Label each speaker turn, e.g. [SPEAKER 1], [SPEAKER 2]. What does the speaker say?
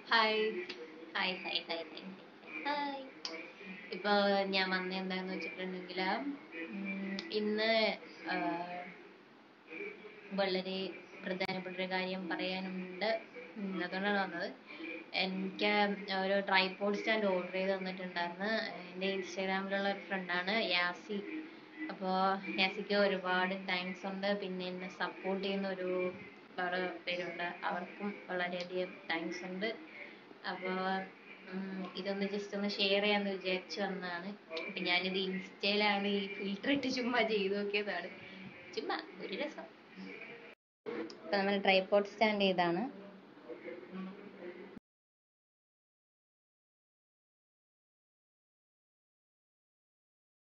[SPEAKER 1] hi hi hi hi hi hi ഇപ്പോൾ ഞാൻ വന്ന എന്താന്ന് വെച്ചിട്ടുണ്ടെങ്കിൽ ഇന്ന് ആ, വളരെ പ്രധാനപ്പെട്ട ഒരു കാര്യം പറയാനുണ്ട് ഉം, അതുകൊണ്ടാണ് വന്നത് എനിക്ക് ഒരു ട്രൈപോഡ് സ്റ്റാൻഡ് ഓർഡർ ചെയ്ത് തന്നിട്ടുണ്ടായിരുന്നു എൻ്റെ ഇൻസ്റ്റാഗ്രാമിലുള്ള ഒരു ഫ്രണ്ടാണ് യാസി അപ്പോൾ യാസിക്ക് ഒരുപാട് താങ്ക്സ് ഉണ്ട് പിന്നെ എന്നെ സപ്പോർട്ട് ചെയ്യുന്ന ഒരു ഒരുപാട് പേരുണ്ട് അവർക്കും വളരെയധികം താങ്ക്സ് ഉണ്ട് അപ്പോൾ ഇതൊന്ന് ജസ്റ്റ് ഒന്ന് ഷെയർ ചെയ്യാമെന്ന് വിചാരിച്ചു വന്നതാണ് അപ്പം ഞാനിത് ഇൻസ്റ്റയിലാണ് ഈ ഫിൽറ്റർ ഇട്ട് ചുമ്മാ ചെയ്തു നോക്കിയതാണ് ചുമ്മാ ഒരു രസം അപ്പം നമ്മൾ ട്രൈപോഡ് സ്റ്റാൻഡ് ചെയ്താണ്